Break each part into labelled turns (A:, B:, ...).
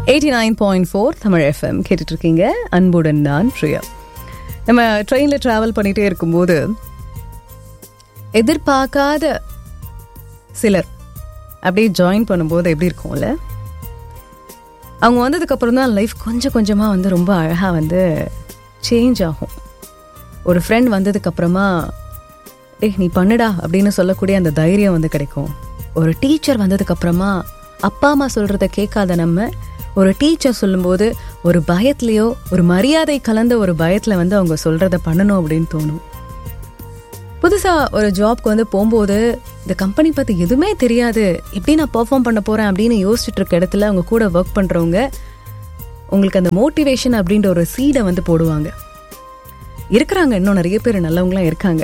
A: eighty nine point four Tamil FM கேட்டுட்ருக்கீங்க அன்புடன் நான் பிரியா நம்ம ட்ரெயினில் ட்ராவல் பண்ணிகிட்டே இருக்கும்போது எதிர்பார்க்காத சிலர் அப்படியே ஜாயின் பண்ணும்போது எப்படி இருக்கும்ல அவங்க வந்ததுக்கப்புறம் தான் லைஃப் கொஞ்சம் கொஞ்சமாக வந்து ரொம்ப அழகாக வந்து சேஞ்ச் ஆகும் ஒரு ஃப்ரெண்ட் வந்ததுக்கப்புறமா டேய் நீ பண்ணுடா அப்படின்னு சொல்லக்கூடிய அந்த தைரியம் வந்து கிடைக்கும் ஒரு டீச்சர் வந்ததுக்கப்புறமா அப்பா அம்மா சொல்கிறத கேட்காத நம்ம ஒரு டீச்சர் சொல்லும்போது ஒரு பயத்துலேயோ ஒரு மரியாதை கலந்த ஒரு பயத்தில் வந்து அவங்க சொல்கிறத பண்ணணும் அப்படின்னு தோணும் புதுசாக ஒரு ஜாப்க்கு வந்து போகும்போது இந்த கம்பெனி பற்றி எதுவுமே தெரியாது எப்படி நான் பெர்ஃபார்ம் பண்ண போகிறேன் அப்படின்னு யோசிச்சுட்டு இருக்க இடத்துல அவங்க கூட ஒர்க் பண்ணுறவங்க உங்களுக்கு அந்த மோட்டிவேஷன் அப்படின்ற ஒரு சீடை வந்து போடுவாங்க இருக்கிறாங்க இன்னும் நிறைய பேர் நல்லவங்களாம் இருக்காங்க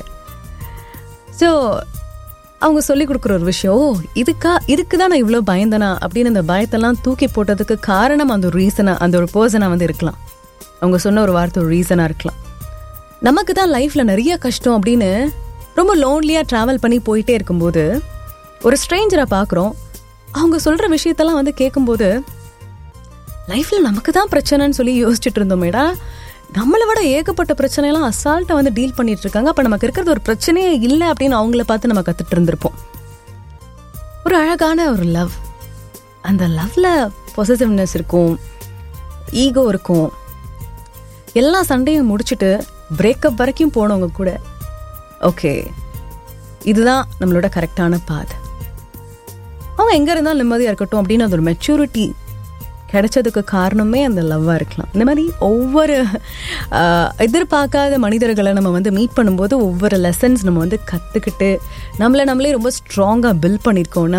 A: ஸோ அவங்க சொல்லி கொடுக்குற ஒரு விஷயம் ஓ இதுக்கா இதுக்கு தான் நான் இவ்வளோ பயந்தனா அப்படின்னு அந்த பயத்தெல்லாம் தூக்கி போட்டதுக்கு காரணம் அந்த ஒரு ரீசனாக அந்த ஒரு பர்சனாக வந்து இருக்கலாம் அவங்க சொன்ன ஒரு வார்த்தை ஒரு ரீசனாக இருக்கலாம் நமக்கு தான் லைஃப்பில் நிறைய கஷ்டம் அப்படின்னு ரொம்ப லோன்லியாக ட்ராவல் பண்ணி போயிட்டே இருக்கும்போது ஒரு ஸ்ட்ரேஞ்சரை பார்க்குறோம் அவங்க சொல்கிற விஷயத்தெல்லாம் வந்து கேட்கும்போது லைஃப்பில் நமக்கு தான் பிரச்சனைன்னு சொல்லி யோசிச்சுட்டு இருந்தோமேடா நம்மளை விட ஏகப்பட்ட பிரச்சனையெல்லாம் அசால்ட்டாக வந்து டீல் பண்ணிட்டு இருக்காங்க அப்போ நமக்கு இருக்கிறது ஒரு பிரச்சனையே இல்லை அப்படின்னு அவங்கள பார்த்து நம்ம கற்றுட்டு இருந்திருப்போம் ஒரு அழகான ஒரு லவ் அந்த லவ்ல பொசிட்டிவ்னஸ் இருக்கும் ஈகோ இருக்கும் எல்லா சண்டையும் முடிச்சுட்டு பிரேக்கப் வரைக்கும் போனவங்க கூட ஓகே இதுதான் நம்மளோட கரெக்டான பாத் அவங்க எங்கே இருந்தாலும் நிம்மதியாக இருக்கட்டும் அப்படின்னு அது ஒரு மெச்சூரிட்டி கிடைச்சதுக்கு காரணமே அந்த லவ்வாக இருக்கலாம் இந்த மாதிரி ஒவ்வொரு எதிர்பார்க்காத மனிதர்களை நம்ம வந்து மீட் பண்ணும்போது ஒவ்வொரு லெசன்ஸ் நம்ம வந்து கற்றுக்கிட்டு நம்மளை நம்மளே ரொம்ப ஸ்ட்ராங்காக பில்ட் பண்ணியிருக்கோன்னா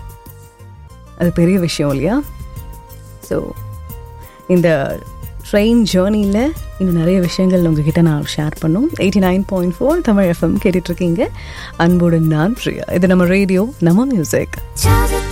A: அது பெரிய விஷயம் இல்லையா ஸோ இந்த ட்ரெயின் ஜேர்னியில் இன்னும் நிறைய விஷயங்கள் உங்ககிட்ட நான் ஷேர் பண்ணும் eighty nine point four Tamil FM கேட்டுட்ருக்கீங்க அன்புடன் நான் பிரியா இது நம்ம ரேடியோ நம்ம மியூசிக்